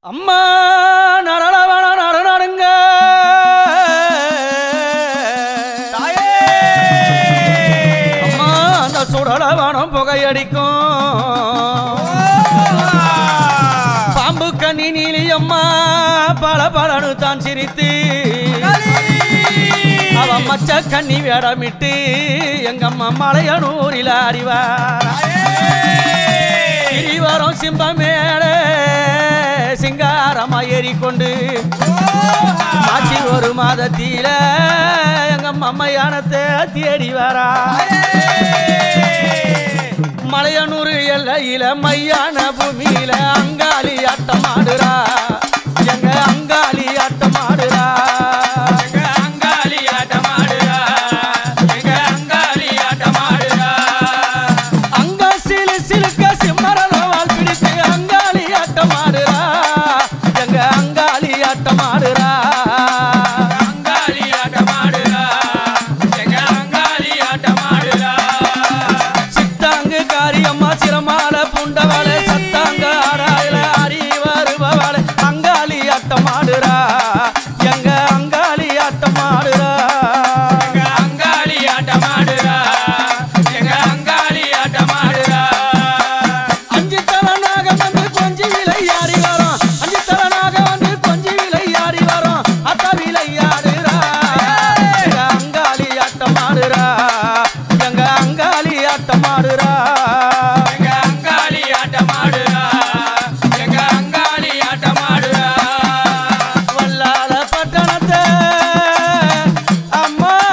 அம்மா நடனவன நடனடுங்க அம்மா அந்த சுடலவனம் புகையடிக்கும் பாம்பு கண்ணி நீலி அம்மா பல பலனு தான் சிரித்து அவ மச்ச கண்ணி வேடமிட்டு எங்க அம்மா மலையனூரில் அறிவார் சிறிவரம் சிம்ப மேல சிங்காரமா ஏறிக்கொண்டு ஆட்சி ஒரு மாதத்தில எங்க மம்மையானத்தை தேடி வரா மலையனூர் எல்லையில மையான பூமியில அங்காளி ஆட்டம் ஆடுறா எங்க அங்காளி ஆட்டம் ஆடுறா எங்க அங்காளி ஆட்டமாடுறா எங்க அங்காளி ஆட்டமாடுறா அங்க சிலு சிலுக்க சிம்மரவால் பிடித்து அங்காளி ஆட்டம் ஆடுறா எங்க அங்காளி ஆட்டம் ஆடுறா அங்காளி ஆட்டமாடுறா எங்க அங்காளி ஆட்டமாடுறா சித்தாங்கு காரியம்மா சிரமால புண்டவள சத்தாங்க ஆடாயில அறி வருபவள அங்காளி ஆட்டம் ஆடுறா எங்க அங்காளி ஆட்டம் ஆடுறா எங்க அங்காளி ஆட்டமாடுறா எங்க அங்காளி ஆட்டமாடுறா அஞ்சு தலனாக வந்து கொஞ்சி விளையாடி வரோம் அஞ்சு தலனாக வந்து கொஞ்சி விளையாடி வரோம் அத்த விளையாடுறா எங்க அங்காளி ஆட்டம் ஆடுறா எங்க அங்காளி ஆட்டம் ஆடுறா எங்க அங்காளி ஆட்டமாடுறா எங்க அங்காளி ஆட்டமாடுறா வல்லால பட்டணத்தை அம்மா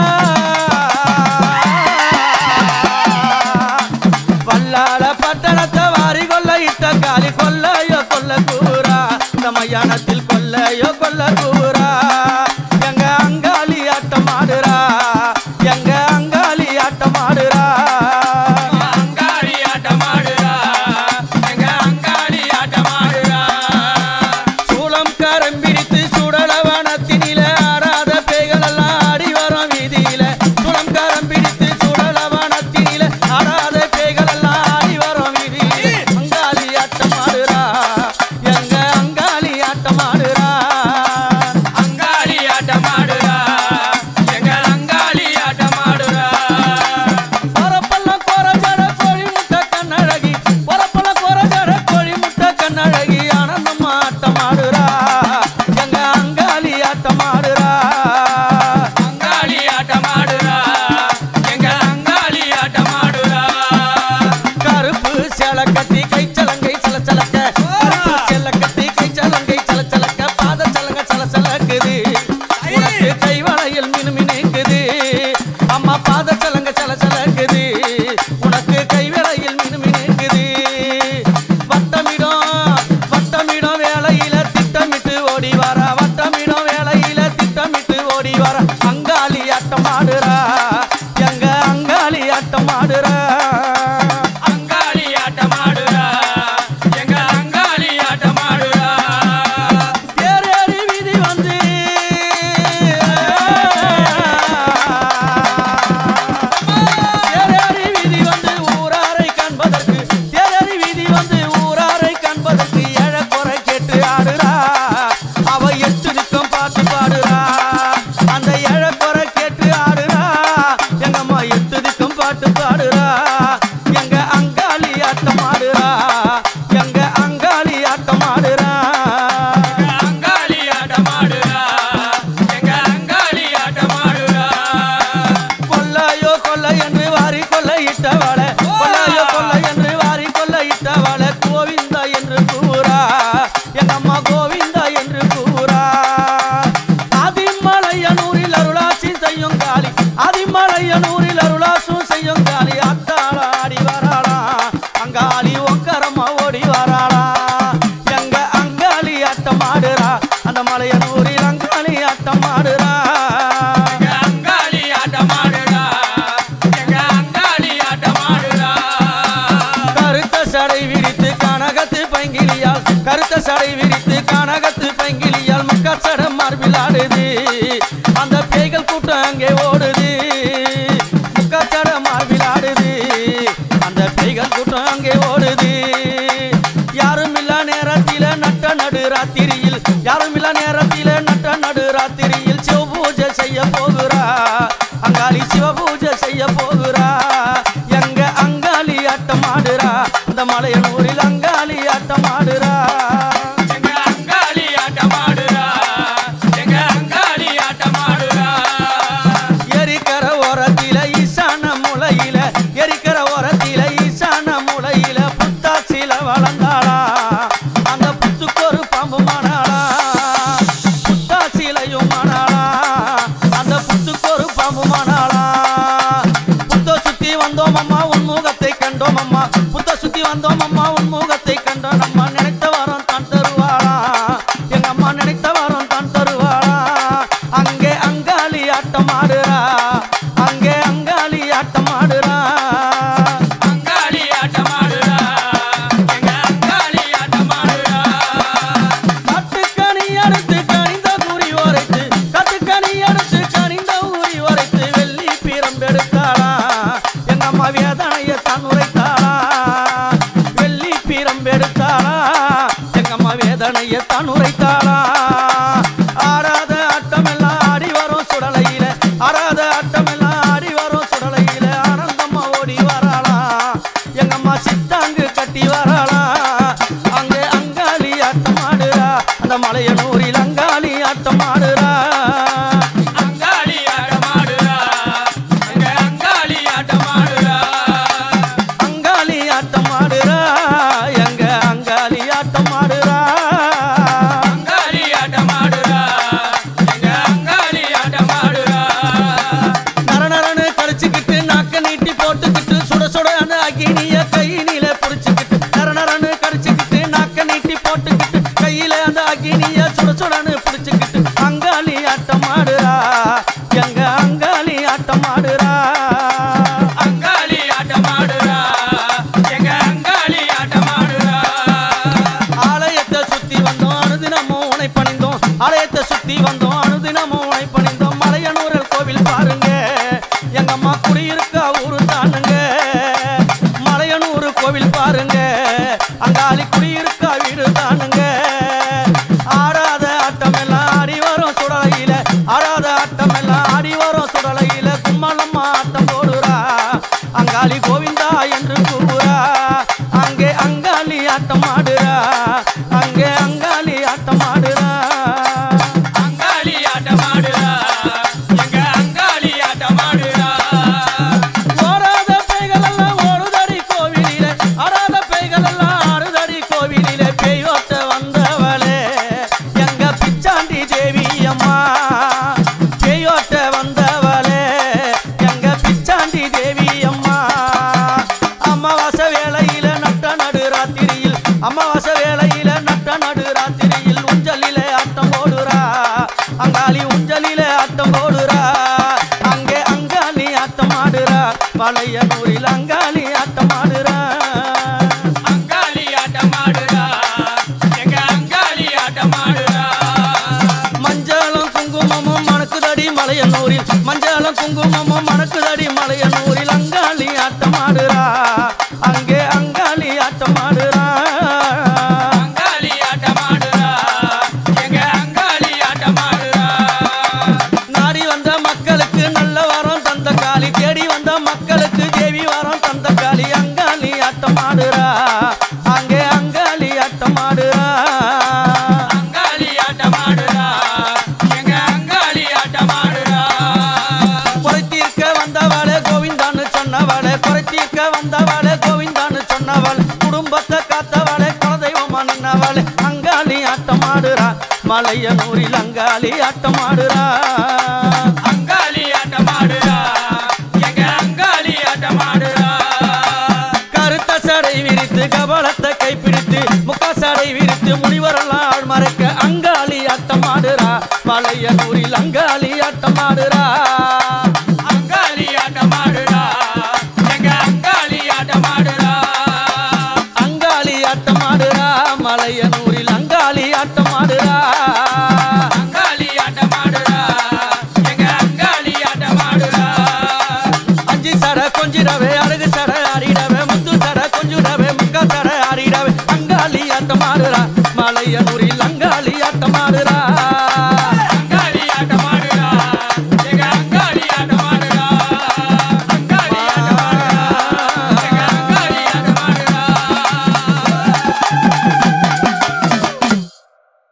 வல்லால பட்டணத்தை வாரி கொள்ள இட்ட காலி கொல்லையோ கொல்ல கூறா இந்த மையானத்தில் கொல்லையோ கொல்ல கூறா எங்க அங்காளி ஆட்டம் ஆடுறா எங்க அங்காளி ஆட்டம் ஆடுறா அங்காளி ஆட்டமாடுறா எங்க அங்காளி ஆட்டமாடுறா சூளம் கரம் பிடித்து சுடலவனத்தினில ஆடாத பேய்கள் எல்லாம் ஆடி வரும் வீதியில சூளம் கரம் பிடித்து சுடலவனத்தினில ஆடாத பேய்கள் எல்லாம் ஆடி வரும் வீதியில அங்காளி ஆட்டம் ஆடுறா எங்க அங்காளி ஆட்டம் ஆடுறா அங்காளி ஆட்டமாடுறா எங்க அங்காளி ஆட்டமாடுறா பொறப்பெல்லாம் கோரஜட கோழி முட்டை கண்ணழகி பொறப்பெல்லாம் கோரஜட கோழி முட்டை கண்ணழகி ஆனந்தமா ஆட்டம் ஆடுறா எங்க அங்காளி ஆட்டம் ஆடுறா அங்காளி ஆட்டமாடுறா எங்க அங்காளி ஆட்டமாடுறா கருப்பு சேலை கட்டி கை சலங்கை சல சலக்க கருப்பு சேலை கட்டி கை சலங்கை சல சலக்க பாத சலங்க சல சலக்குது உனக்கு கை வளையல் மினு மினுக்குது அம்மா பாத சலங்க சல சலக்குது உனக்கு கை வளையல் மினு மினுக்குது வட்டமிடம் வட்டமிடம் வேலையில திட்டமிட்டு ஓடி வர வட்டமிடம் வேலையில திட்டமிட்டு ஓடி வர அங்காளி ஆட்டம் ஆடுறா எங்க அங்காளி ஆட்டம் ஆடுறா அங்காளி ஆட்டமாடுறா எங்க அங்காளி ஆட்டமாடுறா தேரேறி வீதி வந்து தேரேறி வீதி வந்து ஊராரை காண்பதற்கு தேரேறி வீதி வந்து ஊராரை காண்பதற்கு ஏழக்குறை கேட்டு ஆடுறா அவ எட்டு நிற்கும் பாட்டு பாடுறா அந்த ஏழக்குறை கேட்டு ஆடுறா எங்க அம்மா எட்டு நிற்கும் பாட்டு பாடுறா எங்க அங்காளி ஆட்டம் ஆடுறா எங்க அங்காளி ஆட்டம் ஆடுறா எங்க அங்காளி ஆட்டமாடுறா எங்க அங்காளி ஆட்டமாடுறா கொல்லையோ கொல்லை என்று வாரி கொல்லை இட்டவள கொல்லையோ கொல்லை என்று வாரி கொல்லை இட்டவள கோவிந்தா என்று கூறா எங்க அம்மா கோவிந்தா என்று கூறா ஆதிமலையனூரில் அருளாசி செய்யும் காளி ஆதிமலையனூரில் அருளாசும் செய்யும் காளி அத்தாள ஆடி வராளா அங்காளி ஒக்கரமா ஓடி வராளா எங்க அங்காளி ஆட்டம் ஆடுறா அந்த மலையனூரில் அங்காளி ஆட்டம் ஆடுறா எங்க அங்காளி ஆட்டமாடுறா எங்க அங்காளி ஆட்டமாடுறா கருத்த சடை விரித்து கனகத்து பைங்கிலியால் கருத்த சடை விரித்து கனகத்து பைங்கிலியால் முக்கச்சடம் மார்பில் ஆடுது அந்த பேய்கள் கூட்டம் அங்கே ஓடுது முக்கச்சடம் மார்பில் ஆடுது அந்த பேய்கள் கூட்டம் அங்கே ஓடுது யாரும் இல்ல நேரத்தில நட்ட நடு ராத்திரியில் யாரும் இல்ல நேரத்தில நட்ட நடு ராத்திரியில் சிவ பூஜை செய்ய போகிறா அங்காளி சிவ பூஜை செய்ய போகிறா எங்க அங்காளி ஆட்டம் ஆடுறா அந்த மலையனூரில் அங்காளி ஆட்டம் ஆடுறா எங்க அங்காளி ஆட்டமாடுறா எங்க அங்காளி ஆட்டமாடுறா எரிக்கிற ஓரத்தில ஈசான முளையில எரிக்கிற ஓரத்தில ஈசான முளையில புத்தாசில வளர்ந்தாளா அந்த புத்துக்கொரு பாம்பு மானாளா புத்தாசிலையும் மானாளா அந்த புத்துக்கொரு பாம்பு மானாளா புத்த சுத்தி வந்தோம் அம்மா உன் முகத்தை கண்டோம் அம்மா புத்த சுத்தி வந்தோம் அம்மா உன் முகத்தை கண்டோம் அம்மா நினைத்த வாரம் தான் தருவாளா எங்க அம்மா நினைத்த வாரம் தான் தருவாளா அங்கே அங்காளி ஆட்டம் ஆடுறா அங்கே அங்காளி ஆட்டம் ஆடுறா அங்காளி ஆட்டமாடுறா எங்க அங்காளி ஆட்டமாடுறா காட்டுக்கனி அடுத்து கனிந்த குறி உரைத்து காட்டுக்கனி அடுத்து கனிந்த குறி உரைத்து வெள்ளி பீரம்பெடுத்தாளா எங்க அம்மா வேதனைய தான் உரைத்தாளா வெள்ளி பீரம்பெடுத்தாளா எங்க அம்மா வேதனைய தான் உரைத்தாளா ஆறாத ஆட்டமெல்லாம் ஆடி வரும் சுடலையில ஆறாத ஆட்டமெல்லாம் ஆடி வரும் சுடலையில ஆனந்தம்மா ஓடி வராளா எங்க அம்மா சித்தாங்கு கட்டி வராளா அங்கே அங்காளி ஆட்டம் ஆடுறா அந்த மலையனூரில் அங்காளி ஆட்டம் ஆடுறா அங்காளி ஆட்டமாடுறா எங்க அங்காளி ஆட்டமாடுறா அங்காளி ஆட்டம் ஆடுறா எங்க அங்காளி ஆட்டம் ஆடுறா அங்காளி ஆட்டமாடுறா எங்க அங்காளி ஆட்டமாடுறா நரநரன்னு கடிச்சுக்கிட்டு நாக்க நீட்டி போட்டுக்கிட்டு சுட சுடன்னு அக்கினிய கையினில புடிச்சுக்கிட்டு நரநரன்னு கடிச்சுக்கிட்டு நாக்க நீட்டி போட்டுக்கிட்டு கையில அந்த அக்கினிய சுட சுடன்னு புடிச்சுக்கிட்டு அங்காளி ஆட்டம் ஆடுறா எங்க அங்காளி ஆட்டம் ஆடுறா அங்காளி ஆட்டமாடுறா எங்க அங்காளி ஆட்டமாடுறா ஆலயத்தை சுத்தி வந்தோம் அனுதினமும் உனை பணிந்தோம் ஆலயத்தை சுத்தி வந்தோம் அனுதினமும் உனை பணிந்தோம் மலையனூரல் கோவில் பாருங்க எங்க அம்மா குடியிருக்க ஊரு தானுங்க மலையனூர் கோவில் பாருங்க அங்காளி குடியிருக்க வீடு தானுங்க ஆடாத ஆட்டம் எல்லாம் ஆடி வரும் சுடலையில ஆடாத ஆட்டம் எல்லாம் ஆடி வரும் சுடலையில கும்மலம்மா ஆட்டம் போடுறா அங்காளி கோவிந்தா என்று கூறுறா அங்கே அங்காளி ஆட்டம் ஆடுறா அங்கே அங்காளி ஆட்டம் ஆடுறா அங்காளி ஆட்டமாடுறா எங்க அங்காளி ஆட்டமாடுறா ஓடாத பேய்கள் எல்லாம் ஓடுதடி கோவிலிலே ஆடாத பேய்கள் எல்லாம் ஆடுதடி கோவிலிலே பேயோட்ட வந்தவளே எங்க பிச்சாண்டி தேவி அம்மா பேயோட்ட வந்தவளே எங்க பிச்சாண்டி தேவி அம்மா அமாவாசை வேளையில நட்ட நடு ராத்திரியில் அமாவாசை வேளையில நட்ட நடு ராத்திரியில் உஞ்சலிலே ஆட்டம் போடுறா அங்காளி உஞ்சலிலே ஆட்டம் போடுறா அங்கே அங்காளி ஆட்டம் ஆடுறா பழையனூரில் அங்காளி ஆட்டம் ஆடுறா அங்காளி ஆட்டமாடுறா எங்க அங்காளி ஆட்டமாடுறா மஞ்சளும் குங்குமமும் மணக்குதடி மலையனூரில் மஞ்சளும் குங்குமமும் மணக்குதடி மலையனூரில் அங்காளி ஆட்டம் ஆடுறா அங்கே அங்காளி ஆட்டம் ஆடுறா அங்காளி ஆட்டமாடுறா எங்க அங்காளி ஆட்டமாடுறா நாடி வந்த மக்களுக்கு நல்ல வரம் தந்த காளி தேடி வந்த மக்களுக்கு தேவி வரம் தந்த காளி அங்காளி ஆட்டம் ஆடுறா அங்கே அங்காளி ஆட்டம் ஆடுறா அங்காளி ஆட்டமாடுறா எங்க அங்காளி ஆட்டமாடுறா குறைத்தீர்க்க வந்தவளே கோவிந்தான்னு சொன்னவளே குறைத்தீர்க்க வந்தவளே கோவிந்தான்னு சொன்னவள் குடும்பத்தை காத்தவளே குலதெய்வமா நின்னவளே அங்காளி ஆட்டம் ஆடுறா மலையனூரில் அங்காளி ஆட்டம் ஆடுறா அங்காளி ஆட்டமாடுறா எங்க அங்காளி ஆட்டமாடுறா கருத்த சடை விரித்து கபலத்தை கைப்பிடித்து முக்க சடை விரித்து முனிவரெல்லாம் ஆள் மறைக்க அங்காளி ஆட்டம் ஆடுறா மலையனூரில் அங்காளி